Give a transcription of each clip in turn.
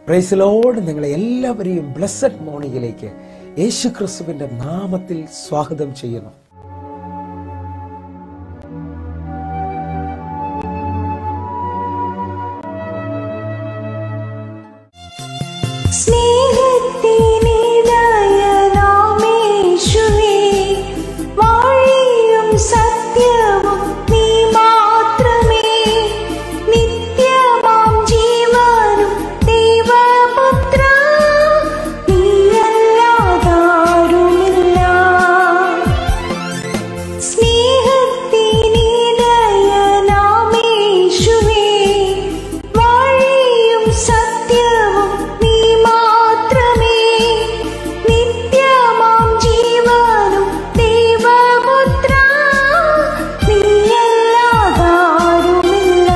പ്രൈസിലോട് നിങ്ങളെ എല്ലാവരെയും ബ്ലസ്സഡ് മോർണിംഗിലേക്ക് യേശു ക്രിസ്തുവിന്റെ നാമത്തിൽ സ്വാഗതം ചെയ്യുന്നു സ്നേഹത്തിനിടയനാമേശുവേ, വഴിയും സത്യവും നീ മാത്രമേ. നിത്യമാം ജീവനും ദൈവപുത്രാ, നീയല്ലാതാരുമില്ല. സ്നേഹത്തിനിടയനാമേശുവേ, വഴിയും സത്യവും നീ മാത്രമേ. നിത്യമാം ജീവനും ദൈവപുത്രാ, നീയല്ലാതാരുമില്ല.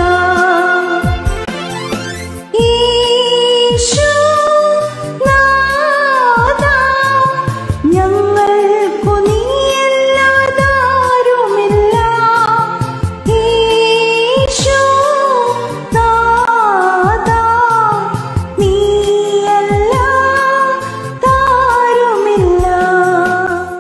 ഈശോനാഥാ, ഞങ്ങൾക്കു നീയല്ലാതാരുമില്ല. ഈശോനാഥാ, നീയല്ലാതാരുമില്ല.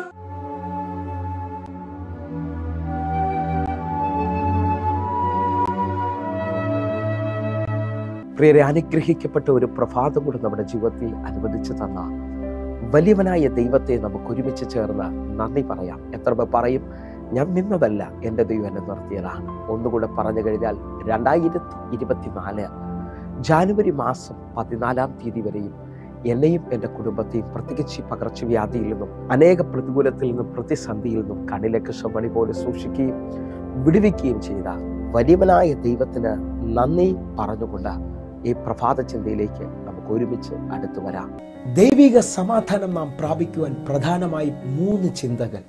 പ്രിയരെ അനുഗ്രഹിക്കപ്പെട്ട ഒരു പ്രഭാതം കൂടെ നമ്മുടെ ജീവിതത്തിൽ അനുവദിച്ചു തന്ന വലിയവനായ ദൈവത്തെ നമുക്ക് ഒരുമിച്ച് ചേർന്ന് നന്ദി പറയാം എത്ര പേർ പറയും ഞാൻ നിന്നതല്ല എൻ്റെ ദൈവം എന്നെ നിർത്തിയതാണ് ഒന്നുകൂടെ പറഞ്ഞു കഴിഞ്ഞാൽ രണ്ടായിരത്തി ഇരുപത്തിനാല് ജാനുവരി മാസം പതിനാലാം തീയതി വരെയും എന്നെയും എൻ്റെ കുടുംബത്തെയും പ്രത്യേകിച്ച് ഈ പകർച്ചവ്യാധിയിൽ നിന്നും അനേക പ്രതികൂലത്തിൽ നിന്നും പ്രതിസന്ധിയിൽ നിന്നും കണ്ണിലേക്ക് ശമണി പോലെ സൂക്ഷിക്കുകയും വിടുവിക്കുകയും ചെയ്ത വലിയവനായ ദൈവത്തിന് നന്ദി പറഞ്ഞുകൊണ്ട് ഈ പ്രഭാത ചിന്തയിലേക്ക് നമുക്ക് ഒരുമിച്ച് അടുത്തു വരാം ദൈവിക സമാധാനം നാം പ്രാപിക്കുവാൻ പ്രധാനമായും മൂന്ന് ചിന്തകൾ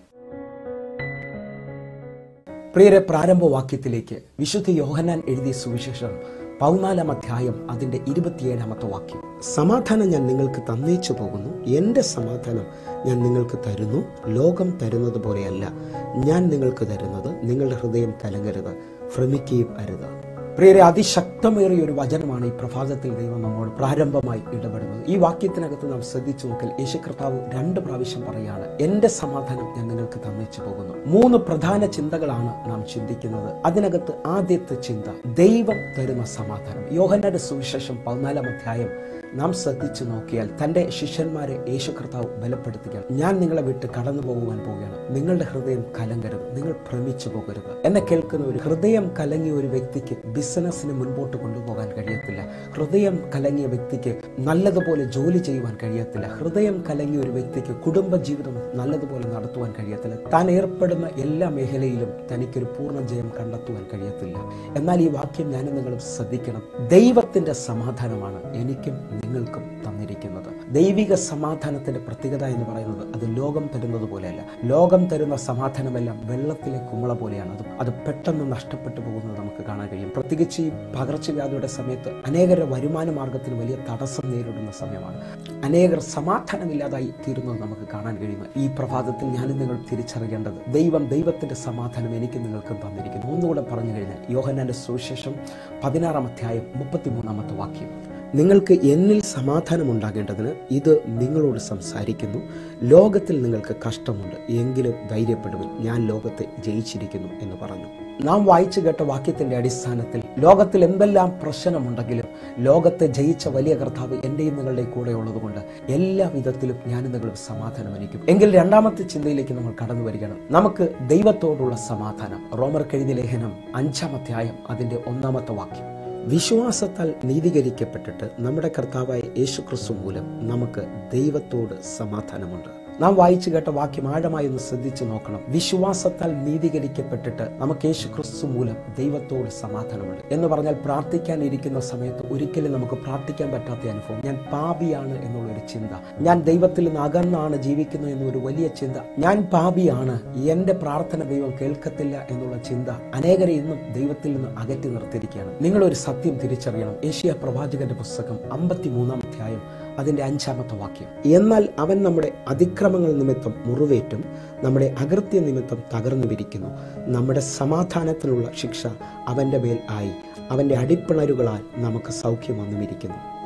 പ്രിയരെ പ്രാരംഭവാക്യത്തിലേക്ക് വിശുദ്ധ യോഹനാൻ എഴുതിയ സുവിശേഷം പതിനാലാം അധ്യായം അതിന്റെ ഇരുപത്തിയേഴാമത്തെ വാക്യം സമാധാനം ഞാൻ നിങ്ങൾക്ക് തന്നേച്ചു പോകുന്നു എൻ്റെ സമാധാനം ഞാൻ നിങ്ങൾക്ക് തരുന്നു ലോകം തരുന്നത് പോലെയല്ല ഞാൻ നിങ്ങൾക്ക് തരുന്നത് നിങ്ങളുടെ ഹൃദയം കലങ്ങരുത് ഭ്രമിക്കുകയും അരുത് പ്രിയരെ അതിശക്തമേറിയ ഒരു വചനമാണ് ഈ പ്രഭാതത്തിൽ ദൈവം നമ്മോട് പ്രാരംഭമായി ഇടപെടുന്നത് ഈ വാക്യത്തിനകത്ത് നാം ശ്രദ്ധിച്ചു നോക്കൽ യേശു കർത്താവ് രണ്ട് പ്രാവശ്യം പറയാണ് എന്റെ സമാധാനം ഞാൻ നിങ്ങൾക്ക് തന്നിച്ചു പോകുന്നു മൂന്ന് പ്രധാന ചിന്തകളാണ് നാം ചിന്തിക്കുന്നത് അതിനകത്ത് ആദ്യത്തെ ചിന്ത ദൈവം തരുന്ന സമാധാനം യോഹന്നാന്റെ സുവിശേഷം പതിനാലാം അധ്യായം നാം ശ്രദ്ധിച്ചു നോക്കിയാൽ തന്റെ ശിഷ്യന്മാരെ യേശു കർത്താവ് ബലപ്പെടുത്തുകയാണ് ഞാൻ നിങ്ങളെ വിട്ട് കടന്നു പോകുവാൻ പോവുകയാണ് നിങ്ങളുടെ ഹൃദയം കലങ്കരുത് നിങ്ങൾ ഭ്രമിച്ചു പോകരുത് എന്നെ കേൾക്കുന്ന ഒരു ഹൃദയം കലങ്ങിയ ഒരു വ്യക്തിക്ക് ബിസിനസ്സിന് മുൻപോട്ട് കൊണ്ടുപോകാൻ കഴിയത്തില്ല ഹൃദയം കലങ്ങിയ വ്യക്തിക്ക് നല്ലതുപോലെ ജോലി ചെയ്യുവാൻ കഴിയത്തില്ല ഹൃദയം കലങ്ങിയ ഒരു വ്യക്തിക്ക് കുടുംബ ജീവിതം നല്ലതുപോലെ നടത്തുവാൻ കഴിയത്തില്ല താൻ ഏർപ്പെടുന്ന എല്ലാ മേഖലയിലും തനിക്കൊരു പൂർണ്ണ ജയം കണ്ടെത്തുവാൻ കഴിയത്തില്ല എന്നാൽ ഈ വാക്യം ഞാനും നിങ്ങളും ശ്രദ്ധിക്കണം ദൈവത്തിന്റെ സമാധാനമാണ് എനിക്കും നിങ്ങൾക്കും തന്നിരിക്കുന്നത് ദൈവിക സമാധാനത്തിന്റെ പ്രത്യേകത എന്ന് പറയുന്നത് അത് ലോകം തരുന്നത് പോലെയല്ല ലോകം തരുന്ന സമാധാനമെല്ലാം വെള്ളത്തിലെ കുമ്പള പോലെയാണ് അത് അത് പെട്ടെന്ന് നഷ്ടപ്പെട്ടു പോകുന്നത് നമുക്ക് കാണാൻ കഴിയും പ്രത്യേകിച്ച് ഈ പകർച്ചവ്യാധിയുടെ സമയത്ത് അനേകരുടെ വരുമാന മാർഗത്തിന് വലിയ തടസ്സം നേരിടുന്ന സമയമാണ് അനേകർ സമാധാനമില്ലാതായി തീരുന്നത് നമുക്ക് കാണാൻ കഴിയുന്നു ഈ പ്രഭാതത്തിൽ ഞാനും നിങ്ങൾ തിരിച്ചറിയേണ്ടത് ദൈവം ദൈവത്തിന്റെ സമാധാനം എനിക്ക് നിങ്ങൾക്കും തന്നിരിക്കുന്നു ഒന്നുകൂടെ പറഞ്ഞു കഴിഞ്ഞാൽ യോഹന്നാന്റെ സുവിശേഷം പതിനാറാം അധ്യായം മുപ്പത്തിമൂന്നാമത്തെ വാക്യം നിങ്ങൾക്ക് എന്നിൽ സമാധാനം ഉണ്ടാകേണ്ടതിന് ഇത് നിങ്ങളോട് സംസാരിക്കുന്നു ലോകത്തിൽ നിങ്ങൾക്ക് കഷ്ടമുണ്ട് എങ്കിലും ധൈര്യപ്പെടുവിൻ ഞാൻ ലോകത്തെ ജയിച്ചിരിക്കുന്നു എന്ന് പറഞ്ഞു നാം വായിച്ചു കേട്ട വാക്യത്തിന്റെ അടിസ്ഥാനത്തിൽ ലോകത്തിൽ എന്തെല്ലാം പ്രശ്നമുണ്ടെങ്കിലും ലോകത്തെ ജയിച്ച വലിയ കർത്താവ് എന്റെയും നിങ്ങളുടെയും കൂടെ ഉള്ളതുകൊണ്ട് എല്ലാ വിധത്തിലും ഞാനും നിങ്ങളും സമാധാനം എനിക്കും എങ്കിൽ രണ്ടാമത്തെ ചിന്തയിലേക്ക് നമ്മൾ കടന്നു വരികയാണ് നമുക്ക് ദൈവത്തോടുള്ള സമാധാനം റോമർ കെഴുതി ലേഖനം അഞ്ചാം അധ്യായം അതിന്റെ ഒന്നാമത്തെ വാക്യം വിശ്വാസത്താൽ നീതീകരിക്കപ്പെട്ടിട്ട് നമ്മുടെ കർത്താവായ യേശു ക്രിസ്തു മൂലം നമുക്ക് ദൈവത്തോട് സമാധാനമുണ്ട് നാം വായിച്ചു കേട്ട വാക്യം ആഴമായി ഒന്ന് ശ്രദ്ധിച്ചു നോക്കണം വിശ്വാസത്താൽ നീതീകരിക്കപ്പെട്ടിട്ട് നമുക്ക് യേശു ക്രിസ്തു മൂലം ദൈവത്തോട് സമാധാനമുണ്ട് എന്ന് പറഞ്ഞാൽ പ്രാർത്ഥിക്കാൻ ഇരിക്കുന്ന സമയത്ത് ഒരിക്കലും നമുക്ക് പ്രാർത്ഥിക്കാൻ പറ്റാത്ത അനുഭവം ഞാൻ പാപിയാണ് എന്നുള്ളൊരു ചിന്ത ഞാൻ ദൈവത്തിൽ നിന്ന് അകന്നാണ് ജീവിക്കുന്നത് എന്നൊരു വലിയ ചിന്ത ഞാൻ പാപിയാണ് എന്റെ പ്രാർത്ഥന ദൈവം കേൾക്കത്തില്ല എന്നുള്ള ചിന്ത അനേകരെ ഇന്നും ദൈവത്തിൽ നിന്ന് അകറ്റി നിർത്തിയിരിക്കുകയാണ് നിങ്ങളൊരു സത്യം തിരിച്ചറിയണം ഏഷ്യ പ്രവാചകന്റെ പുസ്തകം അമ്പത്തിമൂന്നാം അധ്യായം അതിന്റെ അഞ്ചാമത്തെ വാക്യം എന്നാൽ അവൻ നമ്മുടെ അതിക്രമങ്ങൾ നിമിത്തം മുറിവേറ്റും നമ്മുടെ അകൃത്യ നിമിത്തം തകർന്നു വിരിക്കുന്നു നമ്മുടെ സമാധാനത്തിനുള്ള ശിക്ഷ അവൻ്റെ മേൽ ആയി അവൻ്റെ അടിപ്പിണരുകളാൽ നമുക്ക് സൗഖ്യം വന്നുമിരിക്കുന്നു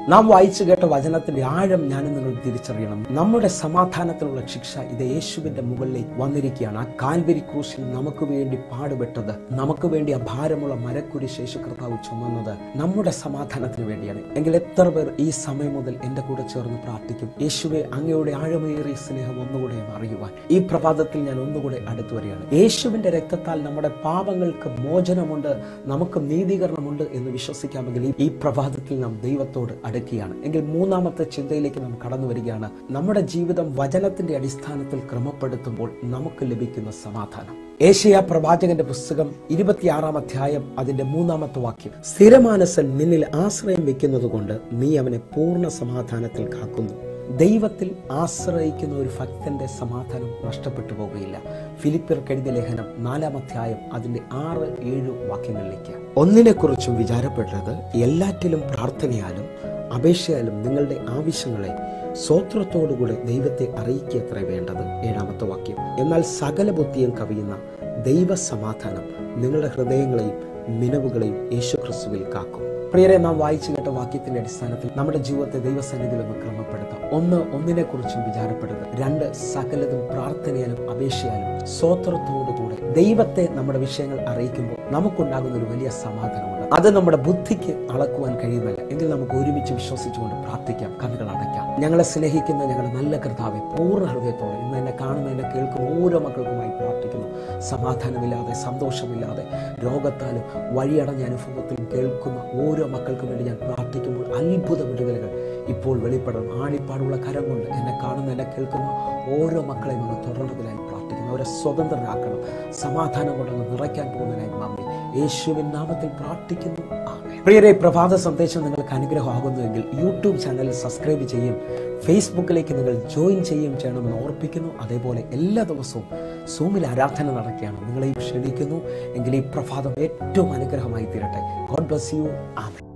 നാം വായിച്ചു കേട്ട വചനത്തിന്റെ ആഴം ഞാനും നിങ്ങൾ തിരിച്ചറിയണം നമ്മുടെ സമാധാനത്തിനുള്ള ശിക്ഷ ഇത് യേശുവിന്റെ മുകളിലേക്ക് വന്നിരിക്കുകയാണ് ആ കാൽവരി ക്രൂശിൽ നമുക്ക് വേണ്ടി പാടുപെട്ടത് നമുക്ക് വേണ്ടി ആ ഭാരമുള്ള മരക്കുരി ശേഷു കർത്താവ് ചുമന്നത് നമ്മുടെ സമാധാനത്തിന് വേണ്ടിയാണ് എങ്കിൽ എത്ര പേർ ഈ സമയം മുതൽ എന്റെ കൂടെ ചേർന്ന് പ്രാർത്ഥിക്കും യേശുവെ അങ്ങയുടെ ആഴമേറിയ സ്നേഹം ഒന്നുകൂടെ ഒന്ന് അറിയുവാൻ ഈ പ്രഭാതത്തിൽ ഞാൻ ഒന്നുകൂടെ അടുത്തു വരികയാണ് യേശുവിന്റെ രക്തത്താൽ നമ്മുടെ പാപങ്ങൾക്ക് മോചനമുണ്ട് നമുക്ക് നീതീകരണമുണ്ട് എന്ന് വിശ്വസിക്കാമെങ്കിൽ ഈ- ഈ പ്രഭാതത്തിൽ നാം ദൈവത്തോട് അടുക്കുകയാണ് എങ്കിൽ മൂന്നാമത്തെ ചിന്തയിലേക്ക് നാം കടന്നു വരികയാണ് നമ്മുടെ ജീവിതം വചനത്തിന്റെ അടിസ്ഥാനത്തിൽ ക്രമപ്പെടുത്തുമ്പോൾ നമുക്ക് ലഭിക്കുന്ന സമാധാനം ഏഷ്യ പ്രവാചകന്റെ പുസ്തകം ഇരുപത്തിയാറാം അധ്യായം അതിന്റെ മൂന്നാമത്തെ വാക്യം സ്ഥിരമാനസൻ നിന്നിൽ ആശ്രയം വെക്കുന്നത് കൊണ്ട് നീ അവനെ പൂർണ്ണ സമാധാനത്തിൽ കാക്കുന്നു ദൈവത്തിൽ ആശ്രയിക്കുന്ന ഒരു ഭക്തന്റെ സമാധാനം നഷ്ടപ്പെട്ടു പോകുകയില്ല ഫിലിപ്പിയർക്ക് എഴുതിയ ലേഖനം നാലാം അധ്യായം അതിന്റെ ആറ് ഏഴ് വാക്യങ്ങളിലേക്ക് ഒന്നിനെക്കുറിച്ചും വിചാരപ്പെട്ടത് എല്ലാറ്റിലും പ്രാർത്ഥനയാലും അപേക്ഷയാലും നിങ്ങളുടെ ആവശ്യങ്ങളെ സ്വത്രത്തോടുകൂടെ ദൈവത്തെ അറിയിക്കത്ര വേണ്ടത് ഏഴാമത്തെ വാക്യം എന്നാൽ സകല ബുദ്ധിയും കവിയുന്ന ദൈവസമാധാനം നിങ്ങളുടെ ഹൃദയങ്ങളെയും നിലവുകളെയും യേശുക്രിസ്തുവിൽ കാക്കും പ്രിയരെ നാം വായിച്ചു കേട്ട വാക്യത്തിന്റെ അടിസ്ഥാനത്തിൽ നമ്മുടെ ജീവിതത്തെ ദൈവസന്നിധിയിൽ ഒന്ന് ക്രമപ്പെടുത്താം ഒന്ന് ഒന്നിനെ കുറിച്ചും വിചാരപ്പെടരുത് രണ്ട് സകലതും പ്രാർത്ഥനയാലും അപേക്ഷയാലും സ്വോത്രത്തോടുകൂടെ ദൈവത്തെ നമ്മുടെ വിഷയങ്ങൾ അറിയിക്കുമ്പോൾ നമുക്കുണ്ടാകുന്ന ഒരു വലിയ സമാധാനമുണ്ട് അത് നമ്മുടെ ബുദ്ധിക്ക് അളക്കുവാൻ കഴിയുന്നില്ല എങ്കിൽ നമുക്ക് ഒരുമിച്ച് വിശ്വസിച്ചുകൊണ്ട് പ്രാർത്ഥിക്കാം കണ്ണുകൾ അടയ്ക്കാം ഞങ്ങളെ സ്നേഹിക്കുന്ന ഞങ്ങളുടെ നല്ല കർത്താവെ പൂർണ്ണ ഹൃദയത്തോടെ ഇന്ന് എന്നെ കാണുന്ന എന്നെ കേൾക്കുന്ന ഓരോ മക്കൾക്കുമായി പ്രാർത്ഥിക്കുന്നു സമാധാനമില്ലാതെ സന്തോഷമില്ലാതെ രോഗത്താലും വഴിയടഞ്ഞ അനുഭവത്തിലും കേൾക്കുന്ന ഓരോ മക്കൾക്കും വേണ്ടി ഞാൻ പ്രാർത്ഥിക്കുമ്പോൾ അത്ഭുത വിടുതലുകൾ ഇപ്പോൾ വെളിപ്പെടണം ആണിപ്പാടുള്ള കരം കൊണ്ട് എന്നെ കാണുന്ന എന്നെ കേൾക്കുന്ന ഓരോ മക്കളെയും ഒന്ന് തുടർന്നതിനായി പ്രാർത്ഥിക്കുന്നു അവരെ സ്വതന്ത്രരാക്കണം സമാധാനം കൊണ്ടൊന്ന് നിറയ്ക്കാൻ പോകുന്നതിനായി നന്ദി യേശുവിൻ നാമത്തിൽ പ്രാർത്ഥിക്കുന്നു ആമേൻ. പ്രിയരെ പ്രഭാത സന്ദേശം നിങ്ങൾക്ക് അനുഗ്രഹമാകുന്നുവെങ്കിൽ യൂട്യൂബ് ചാനൽ സബ്സ്ക്രൈബ് ചെയ്യും ഫേസ്ബുക്കിലേക്ക് നിങ്ങൾ ജോയിൻ ചെയ്യുകയും ചെയ്യണമെന്ന് ഓർപ്പിക്കുന്നു അതേപോലെ എല്ലാ ദിവസവും സൂമിൽ ആരാധന നടക്കുകയാണ് നിങ്ങളെയും ക്ഷണിക്കുന്നു എങ്കിൽ ഈ പ്രഭാതം ഏറ്റവും അനുഗ്രഹമായി തീരട്ടെ ഗോഡ് ബ്ലസ് യു ആമേൻ